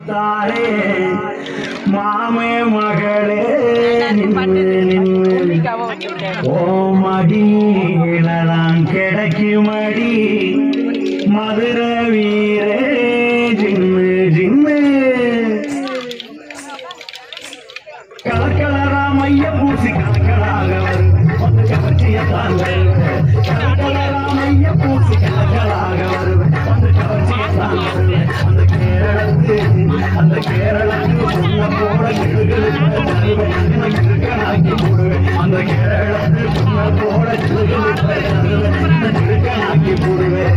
தாரே மாமே மகளே நின்னு நின்னு ஓ மடியில நான் கிடைக்குமடி மதுரை வீரே ஜிம்மு ஜிம்மு கலக்கலரா மைய பூசி கலக்கலாக வரும் வந்து கவர்ச்சிய தாங்க கலக்கலரா மைய பூசி கலக்கலாக வரும் வந்து கவர்ச்சிய தாங்க அந்த கேரளத்து அந்த கேரளத்து பொண்ண போட கிழுகிழுக்க தருவேன் எனக்கு இருக்கனாக்கி போடுவேன் அந்த கேரளத்து பொண்ண போட கிழுகிழுக்க தருவேன் எனக்கு இருக்கனாக்கி போடுவேன்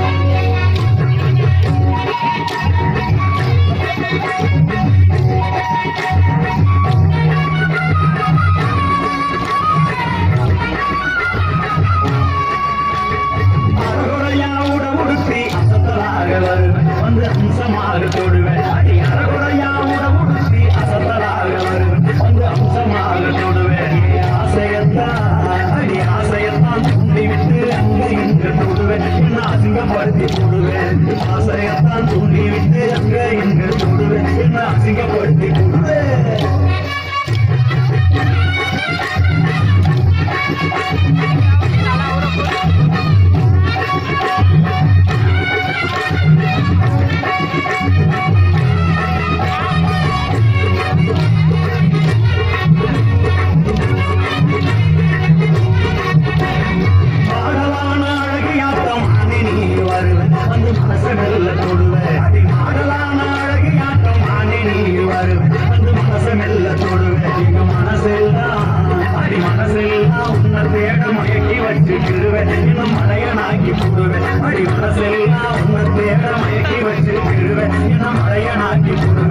அறகுறையா உட உடுத்தி அசத்தலாக வருவேன் வந்து அம்சமாக தொடுவேன் அடி அறகுறையா உட உடுத்தி அசத்தலாக வருவேன் வந்து அம்சமாக தொடுவேன் என் ஆசையத்தான் அடி ஆசையத்தான் தூண்டி விட்டு அங்கு இங்கு தொடுவேன் என்ன அசிங்கப்படுத்தி போடுவேன் ஆசையத்தான் தூண்டி விட்டு அங்க இங்கு தொடுவேன் என்ன அசிங்கப்படுத்தி போடுவேன் மாடலான அழகியாட்டம் ஆனே நீ வருவேன் வந்து மனசமெல்ல தொடுவேன் அடி மாடலான அழகியாட்டம் ஆனே நீ வருவேன் வந்து மனசமெல்ல தொடுவேன் எங்க மனசெல்லாம் அடி மனசெல்லாம் உன்னை தேட மயக்கி வச்சுக்கிடுவேன் இன்னும் மலையனாக்கி போடுவேன் அடி மனசெல்லாம் உன்னை தேட மயக்கி வச்சுக்கிடுவேன் இன்னும் மலையனாக்கி போடுவேன்